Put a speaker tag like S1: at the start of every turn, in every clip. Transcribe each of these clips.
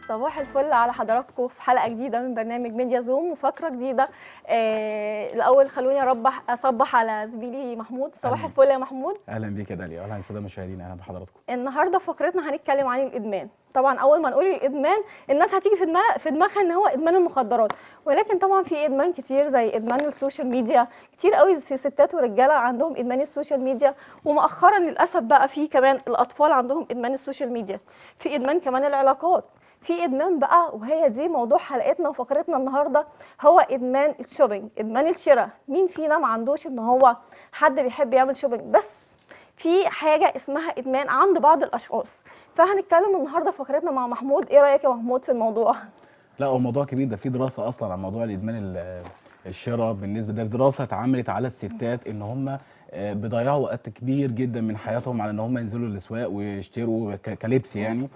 S1: صباح الفل على حضراتكم في حلقه جديده من برنامج ميديا زوم وفقره جديده آه الاول خلوني اربح اصبح على زميلي محمود صباح
S2: أهلاً.
S1: الفل يا محمود
S2: اهلا بيك يا داليا اهلا الساده المشاهدين اهلا بحضراتكم
S1: النهارده فقرتنا هنتكلم عن الادمان طبعا اول ما نقول الادمان الناس هتيجي في دماغ في دماغها ان هو ادمان المخدرات ولكن طبعا في ادمان كتير زي ادمان السوشيال ميديا كتير قوي في ستات ورجاله عندهم ادمان السوشيال ميديا ومؤخرا للاسف بقى في كمان الاطفال عندهم ادمان السوشيال ميديا في ادمان كمان العلاقات في ادمان بقى وهي دي موضوع حلقتنا وفقرتنا النهارده هو ادمان الشوبينج ادمان الشراء مين فينا ما عندوش ان هو حد بيحب يعمل شوبينج بس في حاجه اسمها ادمان عند بعض الاشخاص فهنتكلم النهارده في فقرتنا مع محمود ايه رايك يا محمود في الموضوع
S2: لا هو موضوع كبير ده في دراسه اصلا عن موضوع الادمان ال- الشراء بالنسبه ده في دراسه اتعملت على الستات ان هم آه، بيضيعوا وقت كبير جدا من حياتهم على ان هم ينزلوا الاسواق ويشتروا ك- كلبس يعني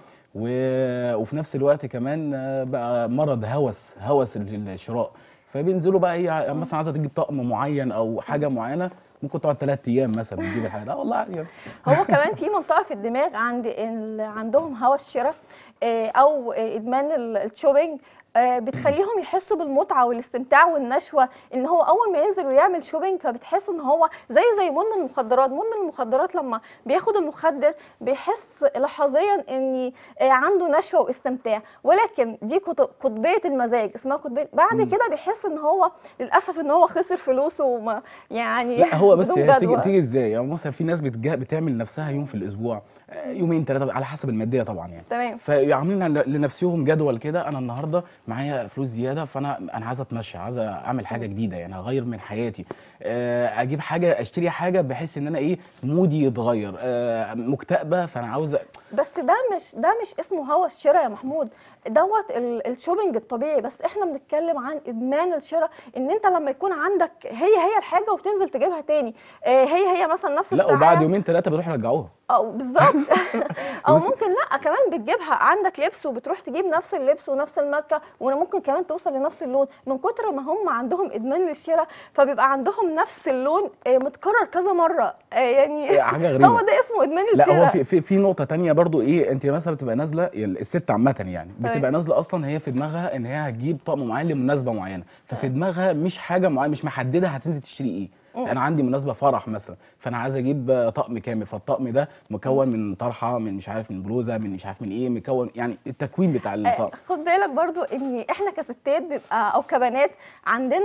S2: و- وفي نفس الوقت كمان آه، بقى مرض هوس هوس ال- الشراء فبينزلوا بقى هي مثلا عايزه تجيب طقم معين او حاجه معينه ممكن تقعد ثلاث ايام مثلا تجيب الحاجه لا والله عادي يعني.
S1: هو كمان في منطقه في الدماغ عند ال- عندهم هوس الشراء آه، او آه، ادمان ال- الشوبينج آه، بتخليهم يحسوا بالمتعه والاستمتاع والنشوه ان هو اول ما ينزل ويعمل شوبينج فبتحس ان هو زيه زي مدمن المخدرات مدمن المخدرات لما بياخد المخدر بيحس لحظيا ان آه، عنده نشوه واستمتاع ولكن دي قط- قطبيه المزاج اسمها قطبيه بعد
S2: مم.
S1: كده بيحس ان هو للاسف ان هو خسر فلوسه وما يعني
S2: لا هو بس
S1: بدون
S2: هي تيجي
S1: جدوى.
S2: تيجي ازاي يعني مثلا في ناس بتجا بتعمل لنفسها يوم في الاسبوع آه، يومين ثلاثه على حسب الماديه طبعا يعني
S1: تمام
S2: فعاملين لنفسهم جدول كده انا النهارده معايا فلوس زياده فانا انا عايز اتمشى عايز اعمل حاجه جديده يعني اغير من حياتي آه، اجيب حاجه اشتري حاجه بحيث ان انا ايه مودي يتغير آه، مكتئبه فانا عاوز
S1: بس ده مش ده مش اسمه هوس شراء يا محمود دوت ال- الشوبينج الطبيعي بس احنا بنتكلم عن ادمان الشراء ان انت لما يكون عندك هي هي الحاجه وتنزل تجيبها تاني آه، هي هي مثلا نفس
S2: لا
S1: الساعه
S2: وبعد يومين ثلاثه بيروحوا يرجعوها
S1: او بالظبط او
S2: بس-
S1: ممكن لا كمان بتجيبها عندك لبس وبتروح تجيب نفس اللبس ونفس الماركه وممكن كمان توصل لنفس اللون من كتر ما هم عندهم ادمان للشراء فبيبقى عندهم نفس اللون آه، متكرر كذا مره آه، يعني
S2: حاجه غريبه
S1: هو ده اسمه ادمان
S2: لا
S1: الشراء
S2: هو في في في نقطه تانية برضو ايه انت مثلا بتبقى نازله الست عامه يعني
S1: تمام.
S2: بتبقى نازله اصلا هي في دماغها ان هي هتجيب طقم معين لمناسبه معينه ففي دماغها مش حاجه معينه مش محدده هتنزل تشتري ايه
S1: مم.
S2: انا عندي مناسبه فرح مثلا فانا عايز اجيب طقم كامل فالطقم ده مكون من طرحه من مش عارف من بلوزه من مش عارف من ايه مكون يعني التكوين بتاع الطقم
S1: آه، خد بالك برضو ان احنا كستات بيبقى او كبنات عندنا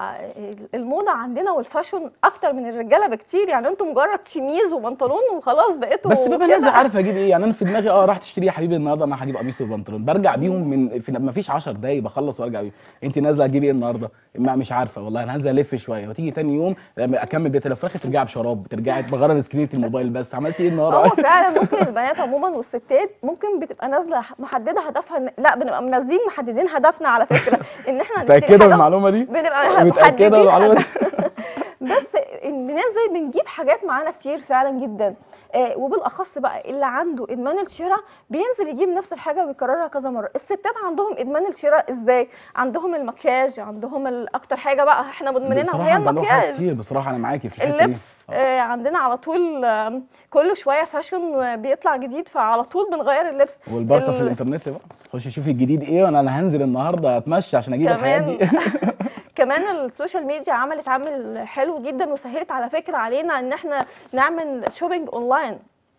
S1: الموضه عندنا والفاشون اكتر من الرجاله بكتير يعني انتوا مجرد شميز وبنطلون وخلاص بقيتوا
S2: بس ببقى
S1: كده.
S2: نازل عارف اجيب ايه يعني انا في دماغي اه راح تشتري يا حبيبي النهارده انا هجيب قميص وبنطلون برجع بيهم من في ما فيش 10 دقايق بخلص وارجع بيهم انت نازله هتجيبي ايه النهارده ما مش عارفه والله انا هنزل الف شويه وتيجي تاني يوم لما اكمل بيت الفراخ ترجعي بشراب ترجعي تغير سكرينه الموبايل بس عملت ايه
S1: هو
S2: النهارده
S1: فعلا ممكن البنات عموما والستات ممكن بتبقى نازله محدده هدفها إن- لا بنبقى منزلين محددين هدفنا على فكره ان احنا نشتري
S2: متاكده من
S1: حاجة
S2: المعلومه دي
S1: بنبقى
S2: متاكده
S1: محددين
S2: من المعلومه دي
S1: بس بننزل بنجيب حاجات معانا كتير فعلا جدا آه وبالاخص بقى اللي عنده ادمان الشراء بينزل يجيب نفس الحاجه ويكررها كذا مره الستات عندهم ادمان الشراء ازاي عندهم المكياج عندهم ال- اكتر حاجه بقى احنا مدمنينها
S2: بصراحه
S1: وهي
S2: انت عندهم حاجات
S1: المكياج
S2: كتير بصراحه انا معاكي في الحته دي
S1: اللبس آه عندنا على طول آه كل شويه فاشن بيطلع جديد فعلى طول بنغير اللبس
S2: والبركه في
S1: ال-
S2: الانترنت بقى خشي شوفي الجديد ايه وانا انا هنزل النهارده اتمشى عشان اجيب الحاجات
S1: كمان
S2: دي
S1: كمان السوشيال ميديا عملت عامل حلو جدا وسهلت على فكره علينا ان احنا نعمل شوبينج اونلاين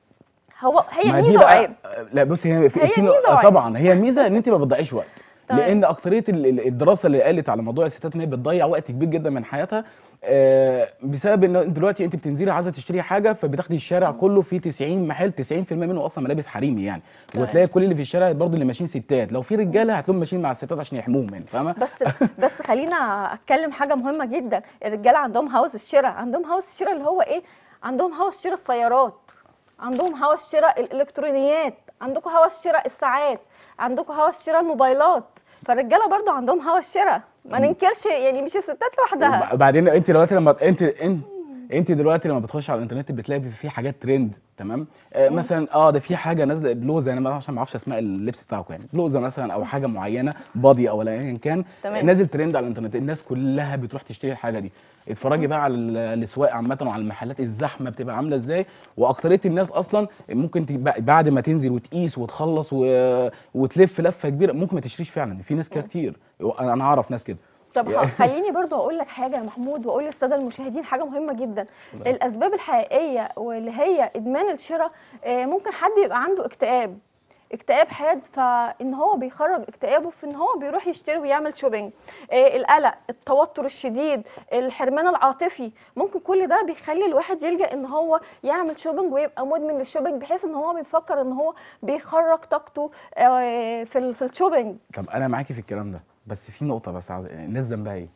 S1: هو هي
S2: ما دي
S1: ميزه
S2: بقى
S1: وعيب
S2: لا بص هي في,
S1: هي
S2: في
S1: ميزة
S2: نوع-
S1: وعيب.
S2: طبعا هي ميزه ان انت ما بتضيعيش وقت
S1: تمام.
S2: لان اكتريه ال- ال- الدراسه اللي قالت على موضوع الستات ان هي بتضيع وقت كبير جدا من حياتها آه، بسبب ان دلوقتي انت بتنزلي عايزه تشتري حاجه فبتاخدي الشارع كله فيه 90 محل 90% منه اصلا ملابس حريمي يعني
S1: تمام.
S2: وتلاقي كل اللي في الشارع برضه اللي ماشيين ستات لو في رجاله هتلاقيهم ماشيين مع الستات عشان يحموهم يعني فاهمه
S1: بس بس خلينا اتكلم حاجه مهمه جدا الرجاله عندهم هوس الشراء عندهم هوس الشراء اللي هو ايه عندهم هوس شراء السيارات عندهم هوس شراء الالكترونيات عندكم هوس شراء الساعات عندكم هوس شراء الموبايلات فالرجاله برضو عندهم هوس شراء ما ننكرش يعني مش الستات لوحدها
S2: وبعدين انت دلوقتي لما انت انت انت دلوقتي لما بتخش على الانترنت بتلاقي في حاجات ترند تمام آه مثلا اه ده في حاجه نازله بلوزه انا عشان ما اعرفش اسماء اللبس بتاعكم يعني بلوزه مثلا او حاجه معينه بادي او ايا كان
S1: تمام.
S2: نازل ترند على الانترنت الناس كلها بتروح تشتري الحاجه دي اتفرجي بقى على ال- الاسواق عامه وعلى المحلات الزحمه بتبقى عامله ازاي واكتريه الناس اصلا ممكن تبقى بعد ما تنزل وتقيس وتخلص و... وتلف لفه كبيره ممكن ما تشتريش فعلا في ناس كده كتير انا أنا اعرف ناس كده
S1: طب ه- خليني برضو اقول لك حاجه يا محمود واقول للساده المشاهدين حاجه مهمه جدا الاسباب الحقيقيه واللي هي ادمان الشراء آه، ممكن حد يبقى عنده اكتئاب اكتئاب حاد فان هو بيخرج اكتئابه في ان هو بيروح يشتري ويعمل شوبينج آه، القلق التوتر الشديد الحرمان العاطفي ممكن كل ده بيخلي الواحد يلجا ان هو يعمل شوبينج ويبقى مدمن للشوبينج بحيث ان هو بيفكر ان هو بيخرج طاقته آه، في ال- في الشوبينج
S2: طب انا معاكي في الكلام ده بس في نقطه بس عاوز- الناس ذنبها ايه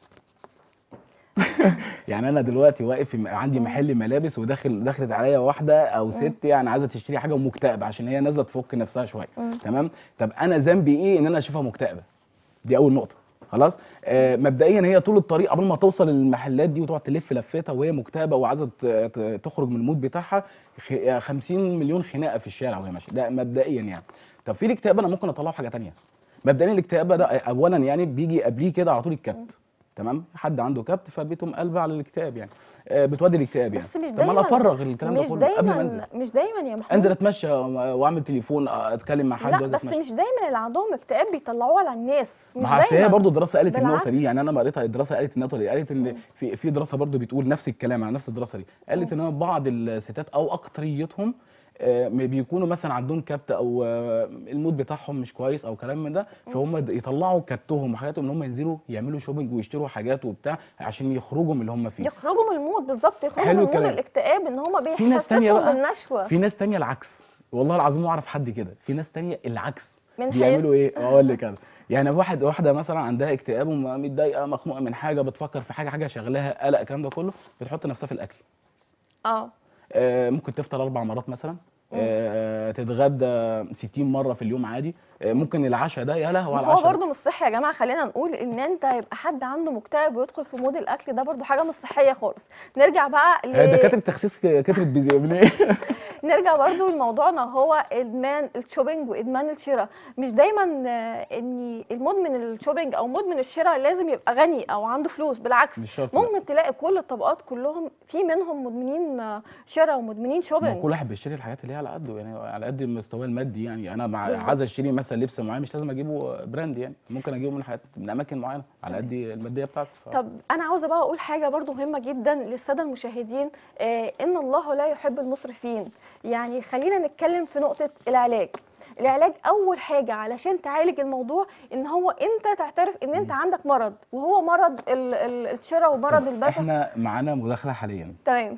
S2: يعني انا دلوقتي واقف في- عندي محل ملابس وداخل دخلت عليا واحده او ست يعني عايزه تشتري حاجه ومكتئبه عشان هي نازله تفك نفسها شويه تمام طب انا ذنبي ايه ان انا اشوفها مكتئبه دي اول نقطه خلاص آه مبدئيا هي طول الطريق قبل ما توصل للمحلات دي وتقعد تلف لفتها وهي مكتئبه وعايزه ت- ت- تخرج من المود بتاعها خ- 50 مليون خناقه في الشارع وهي ماشيه ده مبدئيا يعني طب في الاكتئاب انا ممكن اطلعه حاجه تانية مبدئيا الاكتئاب ده اولا يعني بيجي قبليه كده على طول الكبت تمام حد عنده كبت فبيتم قلبه على الاكتئاب يعني آه بتودي الاكتئاب يعني
S1: بس مش
S2: طب ما انا
S1: دايما
S2: افرغ الكلام ده
S1: مش
S2: كله قبل ما انزل
S1: دايما مش دايما يا محمود
S2: انزل اتمشى واعمل تليفون اتكلم مع حد
S1: لا
S2: وانزل
S1: بس
S2: اتمشى
S1: مش دايما اللي عندهم اكتئاب بيطلعوه على الناس مش
S2: ما اصل هي
S1: دايما
S2: برضه الدراسه قالت النقطه
S1: بالعكس.
S2: دي يعني انا قريتها الدراسه قالت النقطه دي قالت ان في في دراسه برضه بتقول نفس الكلام على نفس الدراسه دي قالت ان بعض الستات او اكتريتهم آه، ما بيكونوا مثلا عندهم كبت او آه، المود بتاعهم مش كويس او كلام من ده فهم د- يطلعوا كبتهم وحاجاتهم ان هم ينزلوا يعملوا شوبينج ويشتروا حاجات وبتاع عشان يخرجوا من اللي هم فيه
S1: يخرجوا من المود بالظبط يخرجوا
S2: حلو
S1: من مود
S2: الكلام.
S1: الاكتئاب ان هم
S2: في ناس تانية
S1: بيحسسوا
S2: بقى
S1: بالنشوه
S2: في ناس تانية العكس والله العظيم ما اعرف حد كده في ناس تانية العكس
S1: من
S2: بيعملوا
S1: حيث؟
S2: ايه اقول لك انا يعني واحد واحده مثلا عندها اكتئاب ومتضايقه مخنوقه من حاجه بتفكر في حاجه حاجه شغلاها قلق الكلام ده كله بتحط نفسها في الاكل
S1: اه
S2: آه ممكن تفطر اربع مرات مثلا آه تتغدى 60 مره في اليوم عادي آه ممكن العشاء ده يا لهوي على
S1: هو
S2: العشاء ده.
S1: برضه مش صحي يا جماعه خلينا نقول ان انت يبقى حد عنده مكتئب ويدخل في مود الاكل ده برضه حاجه مش صحيه خالص نرجع بقى ل...
S2: آه، دكاتره التخسيس كترت بيزي يا ابني
S1: نرجع برضو لموضوعنا هو ادمان الشوبينج وادمان الشراء مش دايما آه، ان المدمن الشوبينج او مدمن الشراء لازم يبقى غني او عنده فلوس بالعكس
S2: مش شرط لا.
S1: ممكن تلاقي كل الطبقات كلهم في منهم مدمنين آه، شراء ومدمنين
S2: ما هو
S1: شوبينج
S2: كل واحد بيشتري الحاجات اللي هي على قده يعني على قد مستواه المادي يعني انا مع
S1: بالظبط.
S2: عايز اشتري مثلا لبس معين مش لازم اجيبه براند يعني ممكن اجيبه من حاجات من اماكن معينه على قد الماديه بتاعتي ف...
S1: طب انا عاوزه بقى اقول حاجه برضو مهمه جدا للساده المشاهدين آه ان الله لا يحب المسرفين يعني خلينا نتكلم في نقطه العلاج العلاج اول حاجه علشان تعالج الموضوع ان هو انت تعترف ان انت عندك مرض وهو مرض ال- ال- الشراء ومرض
S2: طب
S1: البشر
S2: احنا معانا مداخله حاليا
S1: تمام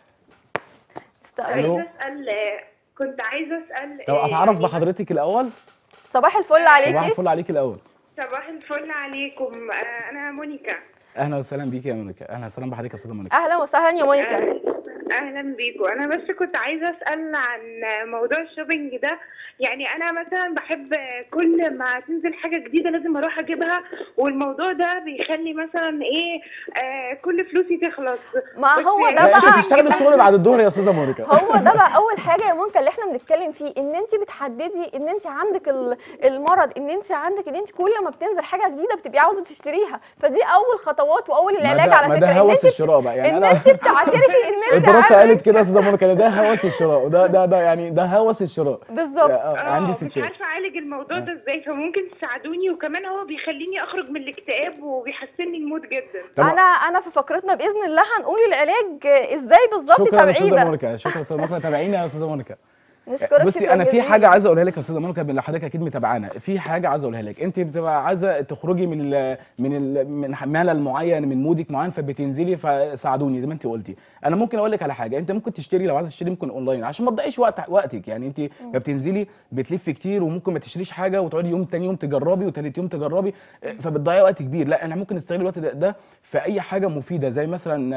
S2: ألو.
S3: عايزه اسال كنت عايزه اسال
S2: طب
S3: آه،
S2: اتعرف
S3: يعني
S2: بحضرتك الاول
S1: صباح الفل
S2: صباح
S1: عليكي
S2: الفل عليك الاول
S3: صباح الفل عليكم آه، انا مونيكا
S2: اهلا وسهلا بيكي يا مونيكا اهلا وسهلا بحضرتك يا استاذه مونيكا
S1: اهلا وسهلا يا مونيكا
S3: آه، اهلا بيكم انا بس كنت عايزه اسال عن موضوع الشوبينج ده يعني انا مثلا بحب كل ما تنزل حاجه جديده لازم اروح اجيبها والموضوع ده بيخلي مثلا ايه آه كل فلوسي تخلص
S1: ما
S3: بس
S1: هو ده
S2: لا انت
S1: بقى
S2: بتشتغلي الشغل بعد الظهر يا استاذه مونيكا
S1: هو ده بقى اول حاجه يا مونكا اللي احنا بنتكلم فيه ان انت بتحددي ان انت عندك ال- المرض ان انت عندك ان انت كل ما بتنزل حاجه جديده بتبقي عاوزه تشتريها فدي اول خطوات واول
S2: ما
S1: العلاج
S2: ده-
S1: على
S2: ما
S1: فكره
S2: ده
S1: ان
S2: هوس
S1: انت
S2: الشراء بقى يعني
S1: ان
S2: انا
S1: انت بتعترفي ان انت
S2: الدراسه
S1: عندك-
S2: قالت كده يا استاذه مونيكا ده هوس الشراء وده ده ده يعني ده هوس الشراء
S1: بالظبط
S2: آه،
S3: اه
S2: عندي
S3: مش
S2: ستات
S3: عارفه اعالج الموضوع ده ازاي فممكن تساعدوني وكمان هو بيخليني اخرج من الاكتئاب وبيحسن لي المود جدا
S2: طب
S1: انا انا في فقرتنا باذن الله هنقول العلاج ازاي بالظبط
S2: شكرا يا استاذه
S1: تبعيده
S2: مونيكا شكرا يا استاذه مونيكا تابعينا يا استاذه مونيكا
S1: نشكرك
S2: بصي
S1: شكراً
S2: انا في
S1: جزيلاً.
S2: حاجه عايز اقولها لك يا استاذه مونيكا اللي حضرتك اكيد متابعانا في حاجه عايز اقولها لك انت بتبقى عايزه تخرجي من ال من ال من ملل معين من مودك معين فبتنزلي فساعدوني زي ما انت قلتي انا ممكن اقول لك على حاجه انت ممكن تشتري لو عايزه تشتري ممكن اونلاين عشان ما تضيعيش وقت وقتك يعني انت ما بتنزلي بتلفي كتير وممكن ما تشتريش حاجه وتقعدي يوم تاني يوم تجربي وتالت يوم تجربي فبتضيعي وقت كبير لا احنا ممكن نستغل الوقت ده, ده في اي حاجه مفيده زي مثلا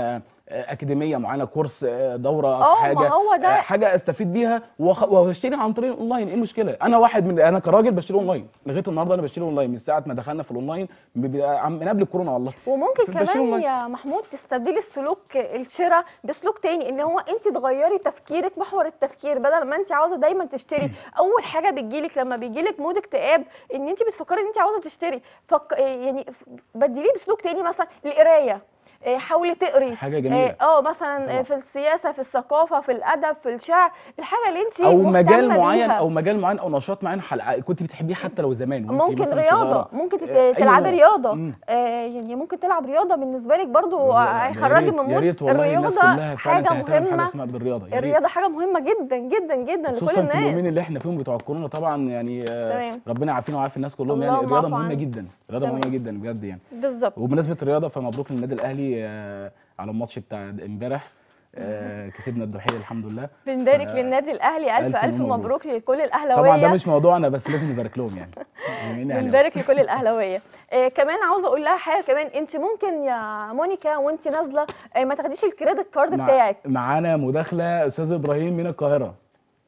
S2: آه، اكاديميه معينه كورس آه، دوره
S1: آه،
S2: في
S1: ما
S2: حاجه
S1: هو ده-
S2: آه، حاجه استفيد بيها وأخ- واشتري عن طريق الاونلاين ايه المشكله انا واحد من انا كراجل بشتري اونلاين لغايه النهارده انا بشتري اونلاين من ساعه ما دخلنا في الاونلاين بيبقى عم- من قبل الكورونا والله
S1: وممكن
S2: بشتري
S1: كمان
S2: أونلاين.
S1: يا محمود تستبدلي السلوك الشراء بسلوك تاني ان هو انت تغيري تفكيرك محور التفكير بدل ما انت عاوزه دايما تشتري اول حاجه بتجيلك لما بيجيلك مود اكتئاب ان انت بتفكري ان انت عاوزه تشتري فك... يعني بدليه بسلوك تاني مثلا القرايه إيه، حاولي تقري
S2: حاجة جميلة.
S1: إيه، اه مثلا
S2: طبعا.
S1: إيه، في السياسه في الثقافه في الادب في الشعر الحاجه اللي انت
S2: او مجال
S1: مهتمة
S2: معين
S1: بيها.
S2: او مجال معين او نشاط معين حلقه كنت بتحبيه حتى لو زمان وأنت
S1: ممكن
S2: مثلاً
S1: رياضه
S2: صغيرة.
S1: ممكن تت-
S2: آه، أي
S1: تلعبي
S2: نوع.
S1: رياضه
S2: مم.
S1: آه يعني ممكن تلعب رياضه بالنسبه لك برضو
S2: والله يا
S1: هيخرجي
S2: ريت-
S1: من
S2: يا
S1: مود
S2: ريت والله الناس
S1: الرياضه
S2: كلها فعلا
S1: حاجه
S2: تهتم بحاجه
S1: مهمه
S2: اسمها بالرياضه يا ريت.
S1: الرياضه حاجه مهمه جدا جدا جدا لكل
S2: خصوصا في اليومين
S1: الناس
S2: اللي احنا فيهم بتوع الكورونا طبعا يعني آه
S1: تمام.
S2: ربنا يعافينا ويعافي الناس كلهم يعني
S1: اللهم
S2: الرياضه
S1: اعف
S2: مهمه
S1: عنك.
S2: جدا الرياضه
S1: تمام.
S2: مهمه جدا بجد يعني
S1: بالظبط
S2: وبمناسبه الرياضه فمبروك للنادي الاهلي آه على الماتش بتاع امبارح آه كسبنا الدحيل الحمد لله
S1: بنبارك
S2: ف-
S1: للنادي الاهلي الف
S2: ألف
S1: الف
S2: مبروك.
S1: مبروك لكل
S2: طبعا ده
S1: الاهلاويه
S2: مش موضوعنا بس لازم نبارك لهم يعني بما إني أهلاوي.
S1: بنبارك لكل الاهلاويه آه كمان عاوزه اقول لها حاجه كمان انت ممكن يا مونيكا وانت نازله آه ما تاخديش الكريدت كارد
S2: مع-
S1: بتاعك
S2: معانا مداخله استاذ ابراهيم من القاهره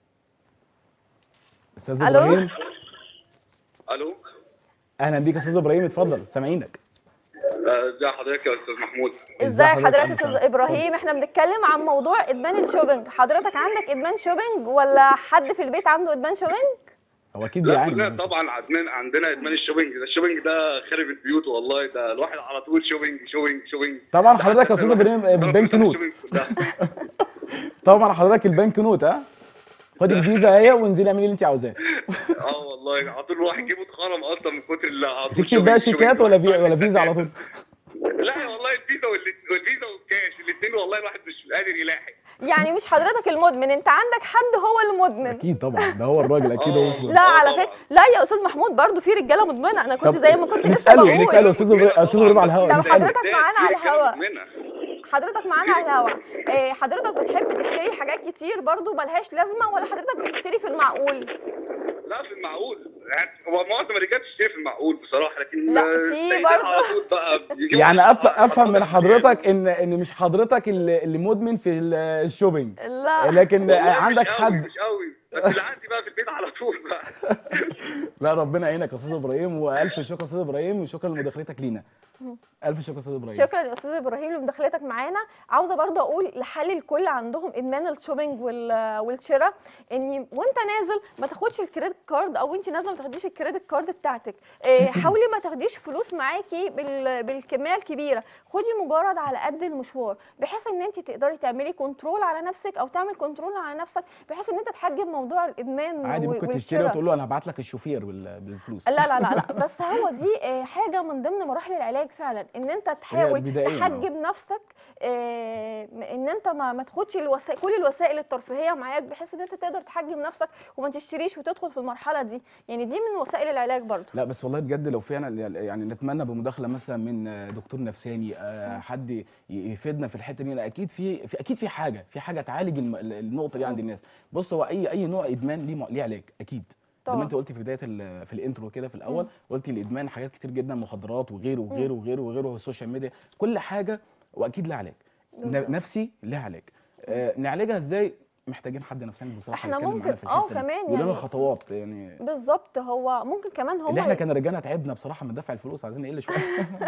S2: استاذ
S1: ألو؟
S2: ابراهيم
S4: الو
S2: اهلا بيك يا استاذ ابراهيم اتفضل سامعينك
S4: آه، ازي حضرتك يا استاذ محمود
S1: ازاي
S2: حضرتك؟
S1: حضرتك يا
S2: أهلا
S1: استاذ
S2: وسهلا.
S1: ابراهيم احنا بنتكلم عن موضوع ادمان الشوبينج حضرتك عندك ادمان شوبينج ولا حد في البيت عنده ادمان شوبينج
S2: هو اكيد
S4: لا
S2: بيعاني
S4: كلنا
S2: من-
S4: طبعا عندنا عندنا ادمان الشوبينج ده الشوبينج ده خارب البيوت والله ده الواحد على طول شوبينج شوبينج شوبينج
S2: طبعا حضرتك يا استاذ ابراهيم
S4: طلب
S2: البنك
S4: منه
S2: نوت
S4: الشوبينج كلها.
S2: طبعا حضرتك البنك نوت ها خدي الفيزا اهي وانزلي اعملي اللي انت عاوزاه
S4: اه والله على طول الواحد جيبه اتخرم اصلا من كتر اللي على طول
S2: تكتب بقى
S4: شوبينج-
S2: شيكات
S4: شوبينج.
S2: ولا في ولا فيزا على طول
S4: لا والله الفيزا واللي- والفيزا والكاش الاثنين والله الواحد مش قادر يلاحق
S1: يعني مش حضرتك المدمن انت عندك حد هو المدمن
S2: اكيد طبعا ده هو الراجل اكيد هو
S4: آه.
S2: اسمه.
S1: لا
S4: آه
S1: على
S4: طبعاً.
S1: فكره لا يا استاذ محمود برضو في رجاله مدمنه انا كنت
S2: طب
S1: زي ما كنت لسه
S2: نساله
S1: بقول
S2: نساله استاذ إبراهيم- استاذ ابراهيم على الهواء
S1: طب
S2: نساله
S1: حضرتك معانا على الهوا.
S4: مدمنة.
S1: حضرتك معانا على الهوا إيه حضرتك بتحب تشتري حاجات كتير برضو ملهاش لازمه ولا حضرتك بتشتري في المعقول
S4: لا في المعقول يعني هو معظم الرجال بتشتري في المعقول بصراحه لكن
S1: لا،
S4: آه،
S1: في
S4: السيدات
S1: برضه.
S4: على طول بقى بيجيبوا-
S2: يعني أف... افهم من
S4: حضرتك
S2: حضرتك ان ان مش حضرتك اللي اللي مدمن في ال- الشوبينج
S1: لا
S2: لكن
S4: والله مش
S2: عندك
S4: قوي،
S2: حد
S4: مش قوي بس اللي عندي بقى في البيت على طول بقى
S2: لا ربنا يعينك يا استاذ ابراهيم والف شكر يا استاذ ابراهيم وشكرا لمداخلتك لينا الف شكر يا استاذ ابراهيم
S1: شكرا يا استاذ ابراهيم لمداخلتك معانا عاوزه برضه اقول لحل الكل عندهم ادمان الشوبينج وال- والشراء ان وانت نازل ما تاخدش الكريدت كارد او انت نازله ما تاخديش الكريدت كارد بتاعتك إيه، حاولي ما تاخديش فلوس معاكي بال- بالكميه الكبيره خدي مجرد على قد المشوار بحيث ان انت تقدري تعملي كنترول على نفسك او تعمل كنترول على نفسك بحيث ان انت تحجم موضوع الادمان
S2: عادي
S1: و-
S2: ممكن تشتري
S1: والشراء.
S2: وتقول له انا هبعت لك الشوفير بال- بالفلوس
S1: لا لا لا لا بس هو دي آه، حاجه من ضمن مراحل العلاج فعلا ان انت تحاول
S2: بدائياً،
S1: تحجم نفسك آه، ان انت ما, ما تاخدش الوسائل كل الوسائل الترفيهيه معاك بحيث ان انت تقدر تحجم نفسك وما تشتريش وتدخل في المرحله دي يعني دي من وسائل العلاج برضو
S2: لا بس والله بجد لو فعلا يعني نتمنى بمداخله مثلا من دكتور نفساني آه، حد ي- يفيدنا في الحته دي لأن اكيد في, في اكيد في حاجه في حاجه تعالج الم- النقطه دي عند الناس بص هو اي اي نوع ادمان ليه م- ليه علاج اكيد زي
S1: طبعاً.
S2: ما انت قلتي في بدايه ال- في الانترو كده في الاول قلتي الادمان حاجات كتير جدا مخدرات وغيره وغيره وغيره وغيره والسوشيال ميديا كل حاجه واكيد لها علاج
S1: بالظبط.
S2: ن- نفسي لها علاج آه، نعالجها ازاي محتاجين حد نفساني بصراحه
S1: إحنا
S2: يتكلم
S1: ممكن-
S2: معانا في
S1: آه،
S2: الحته دي.
S1: كمان
S2: يقول لنا
S1: يعني-
S2: الخطوات يعني
S1: بالظبط هو ممكن كمان هم
S2: اللي احنا كان رجالنا تعبنا بصراحه من دفع الفلوس عايزين نقل شويه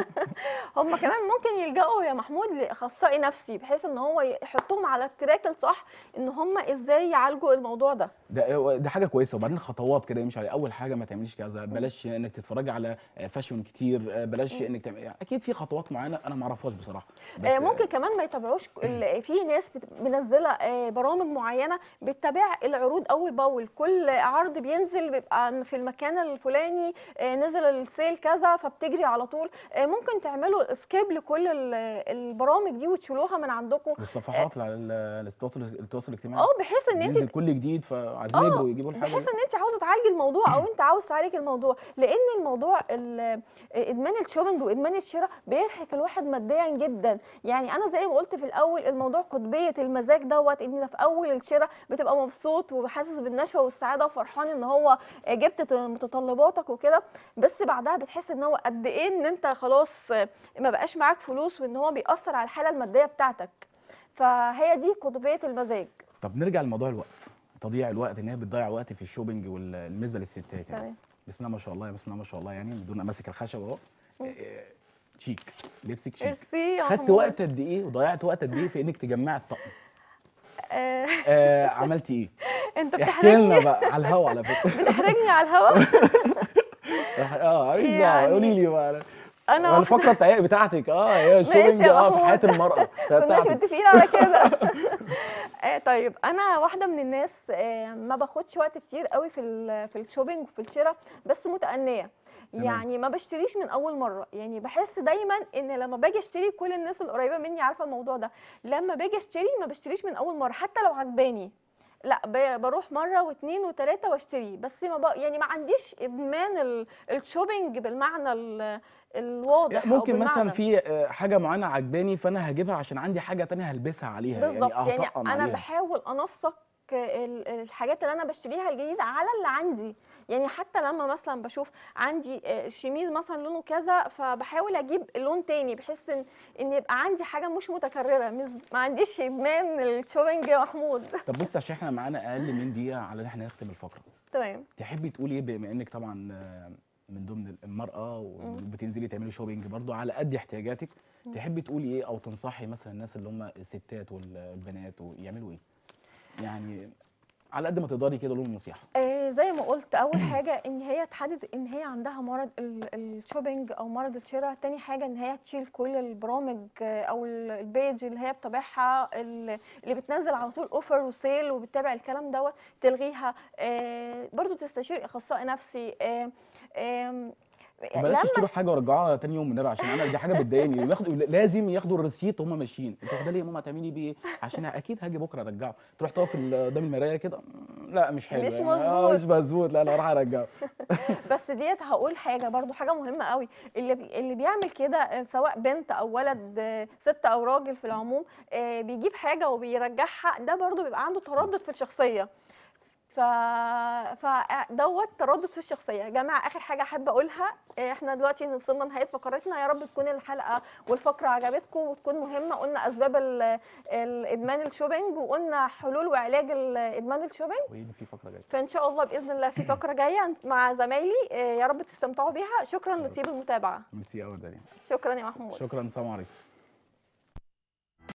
S1: هم كمان ممكن يلجأوا يا محمود لاخصائي نفسي بحيث ان هو يحطهم على التراك الصح ان هم ازاي يعالجوا الموضوع ده
S2: ده ده حاجه كويسه وبعدين خطوات كده يمشي عليها اول حاجه ما تعمليش كذا بلاش انك تتفرجي على فاشن كتير بلاش انك تعمل يعني اكيد في خطوات معينه انا ما اعرفهاش بصراحه بس
S1: آه، ممكن كمان ما يتابعوش ال- في ناس بت- منزله آه، برامج معينه بتتابع العروض اول باول كل عرض بينزل بيبقى في المكان الفلاني آه، نزل السيل كذا فبتجري على طول آه، ممكن تعملوا سكيب لكل ال- البرامج دي وتشيلوها من عندكم
S2: والصفحات على ال- التواصل التواصل الاجتماعي
S1: اه بحيث ان انت
S2: بينزل كل جديد فعايزين
S1: آه،
S2: يجروا يجيبوا الحاجه
S1: بحيث ان انت عاوزه تعالجي الموضوع او انت عاوز تعالج الموضوع لان الموضوع ال- ادمان الشوبينج وادمان الشراء بيرهق الواحد ماديا جدا يعني انا زي ما قلت في الاول الموضوع قطبيه المزاج دوت ان في اول الشراء بتبقى مبسوط وحاسس بالنشوه والسعاده وفرحان ان هو جبت متطلباتك وكده بس بعدها بتحس ان هو قد ايه ان انت خلاص ما بقاش معاك فلوس وان هو بيأثر على الحاله الماديه بتاعتك فهي دي قطبيه المزاج
S2: طب نرجع لموضوع الوقت تضييع الوقت ان هي بتضيع وقت في الشوبينج وال- بالنسبه للستات يعني
S1: تمام
S2: بسم الله ما شاء الله بسم الله ما شاء الله يعني بدون امسك الخشب اهو إيه، شيك لبسك شيك
S1: ميرسي يا
S2: خدت
S1: محمود.
S2: وقت قد ايه وضيعت وقت قد ايه في انك تجمعي الطقم
S1: آه،
S2: آه عملتي ايه
S1: انت
S2: احكي
S1: بتحرجني
S2: لنا بقى على الهوا على فكره
S1: بتحرجني على الهوا
S2: اه عايز
S1: يعني
S2: قولي لي بقى
S1: انا واحدة-
S2: الفقره بتاع بتاعتك اه هي الشوبينج
S1: يا
S2: اه في
S1: محمود.
S2: حياه المراه
S1: كناش
S2: بتاعتك.
S1: متفقين على كده آه، طيب انا واحده من الناس آه، ما باخدش وقت كتير قوي في ال- في الشوبينج وفي الشراء بس متأنية
S2: تمام.
S1: يعني ما بشتريش من اول مره يعني بحس دايما ان لما باجي اشتري كل الناس القريبه مني عارفه الموضوع ده لما باجي اشتري ما بشتريش من اول مره حتى لو عجباني لا ب- بروح مره واثنين وثلاثه واشتري بس ما ب... يعني ما عنديش ادمان ال- الشوبينج بالمعنى ال- الواضح
S2: يعني
S1: أو
S2: ممكن مثلا
S1: بالمعنى.
S2: في آه، حاجه معينه عجباني فانا هجيبها عشان عندي حاجه تانية هلبسها عليها
S1: بالظبط
S2: يعني
S1: يعني
S2: هطقم
S1: انا
S2: عليها.
S1: بحاول انسق ال- الحاجات اللي انا بشتريها الجديده على اللي عندي يعني حتى لما مثلا بشوف عندي آه، شميز مثلا لونه كذا فبحاول اجيب لون تاني بحيث ان ان يبقى عندي حاجه مش متكرره مش ما عنديش ادمان الشوبينج يا محمود
S2: طب بص عشان احنا معانا اقل من دقيقه على ان احنا نختم الفقره
S1: تمام
S2: تحبي تقولي ايه بما انك طبعا آه، من ضمن المراه وبتنزلي تعملي شوبينج برضو على قد احتياجاتك تحبي تقولي ايه او تنصحي مثلا الناس اللي هم الستات والبنات ويعملوا ايه يعني على قد ما تقدري كده لهم نصيحه
S1: آه زي ما قلت اول حاجه ان هي تحدد ان هي عندها مرض ال- الشوبينج او مرض الشراء تاني حاجه ان هي تشيل كل البرامج آه، او ال- البيج اللي هي بتابعها ال- اللي بتنزل على طول اوفر وسيل وبتتابع الكلام دوت تلغيها آه برضو تستشير اخصائي نفسي آه آم،
S2: وبلاش تشتروا حاجه ورجعوها تاني يوم النبي عشان انا دي حاجه بتضايقني بياخدوا لازم ياخدوا الريسيت وهم ماشيين انت واخده ليه يا ماما هتعملي بيه ايه عشان اكيد هاجي بكره ارجعه تروح تقف ال- قدام المرايه كده "مم، لا مش حلو
S1: مش
S2: يعني. آه،
S1: مظبوط.
S2: مش مظبوط لا انا هروح ارجعه
S1: بس ديت هقول حاجه برضو حاجه مهمه قوي اللي بي اللي بيعمل كده سواء بنت او ولد آه، ست او راجل في العموم آه، بيجيب حاجه وبيرجعها ده برضو بيبقى عنده تردد في الشخصيه ف فدوت تردد في الشخصيه يا جماعه اخر حاجه احب اقولها آه، احنا دلوقتي وصلنا لنهايه فقرتنا يا رب تكون الحلقه والفقره عجبتكم وتكون مهمه قلنا اسباب ال- الادمان الشوبينج وقلنا حلول وعلاج الادمان الشوبينج
S2: وايه في فقره جايه
S1: فان شاء الله باذن الله في فقره جايه مع زمايلي آه، يا رب تستمتعوا بيها شكرا لطيب المتابعه
S2: ميرسي قوي دنيا
S1: شكرا يا محمود
S2: شكرا سلام عليكم